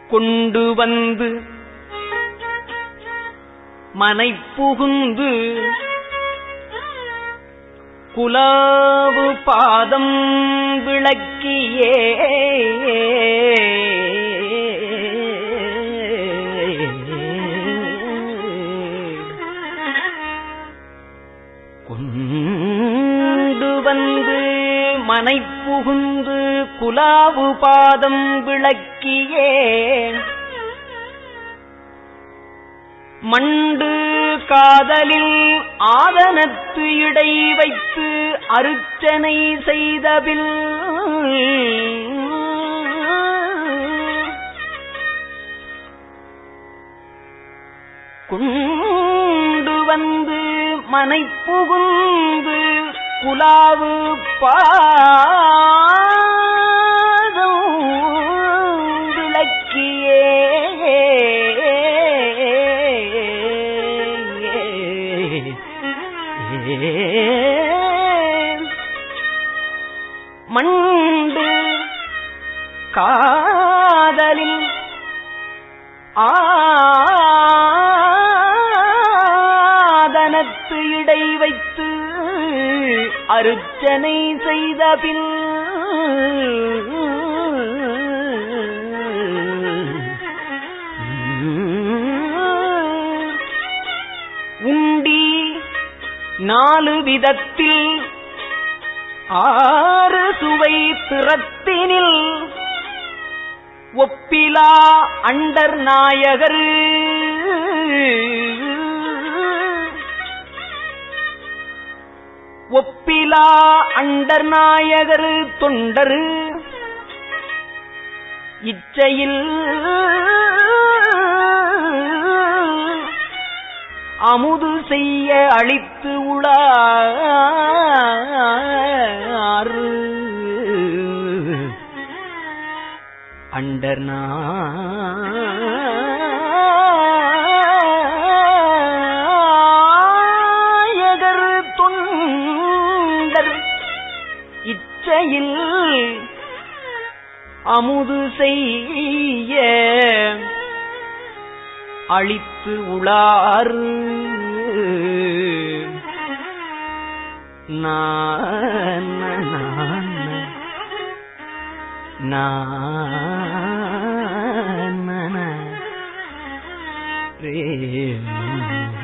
கொண்டு வந்து மனை புகுந்து குலாவு பாதம் விளக்கியே கொண்டு வந்து மனை புகுந்து குலாவு பாதம் விளக்கியே மண்டு காதலில் ஆதனத்து இடை வைத்து அருச்சனை செய்தபில் கொண்டு வந்து மனை புகுந்து குலாவு பாதம் விளக்கியே மண்டு காதலில் ஆதனத்து இடை வைத்து அருச்சனை செய்த பின் உண்டி நாலு விதத்தில் ஆறு சுவை திறத்தினில் ஒப்பிலா அண்டர் நாயகர் ஒப்பிலா அண்டர் நாயகர் தொண்டர் இச்சையில் அமுது செய்ய அளித்து உளாறு அண்டர் நாயகர் தொண்டர் இச்சையில் அமுது செய்ய அளித்து உளாறு நான் ரே